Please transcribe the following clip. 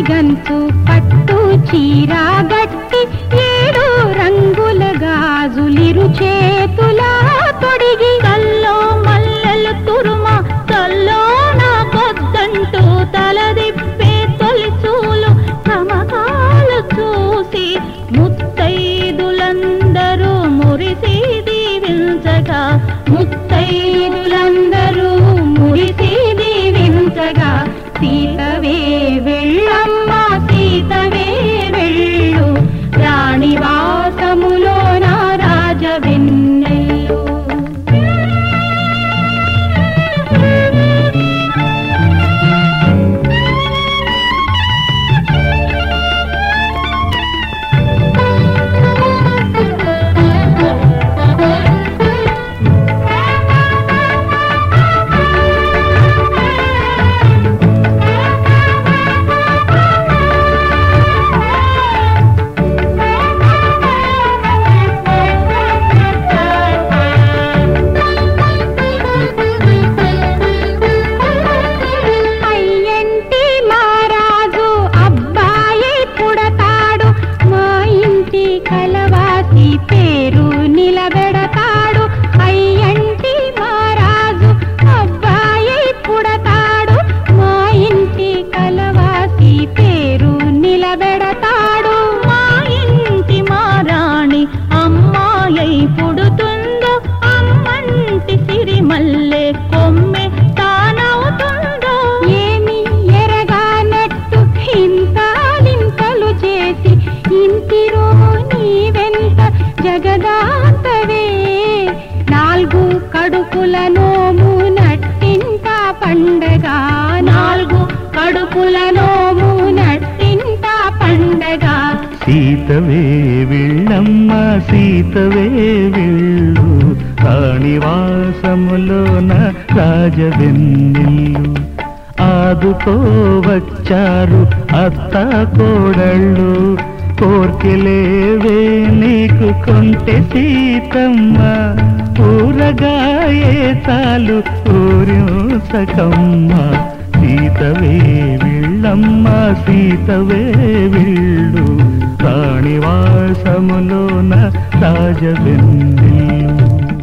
గంచు పట్టు చీర గట్టి ఏడు రంగుల గాజులిరు చేతుల తొడిగి కల్లో మల్లెలు తురుమ తల్లో నా కొద్దంటూ తలదిప్పే తొలిచూలు తమకాలు చూసి ముత్తైదులందరూ మురిసి దీవించగా ముత్తైదులందరూ మురిసి దీవించగా సీతవే వెళ్ళమ్మ సీతవే వెళ్ళు రాణివాసములో నా రాజవెన్నెల్లు అయ్యంటి మారాజు అబ్బాయి పుడతాడు మా ఇంటి కలవాసి పేరు నిలబెడతాడు అయ్యంటి మారాజు అబ్బాయి పుడతాడు మా ఇంటి కలవాసి పేరు నిలబెడతాడు మా ఇంటి మారాణి అమ్మాయి పుడుతుందో అమ్మంటి సిరిమల్లె కొమ్మె తానవుతుందో ఏమి ఎరగానట్టు ఇంతాలింతలు చేసి ఇంటిరో నీవెంత జగదాంతవే నాలుగు కడుపుల నోము నట్టింట పండగ నాలుగు కడుపుల నోము నట్టింట పండగ సీతవే వెళ్ళమ్మ సీతవే వెళ్ళు రాణివాసములోన రాజవెన్నెల్లు ఆదుకోవచ్చారు అత్త కోడళ్ళు కోర్కెలేవే నీకు కొంటె సీతమ్మ ఊరగాయే చాలు ఊరింసకమ్మ సీతవే వెళ్ళమ్మ సీతవే వెళ్ళు రాణివాసములోన రాజవెన్నెల్లు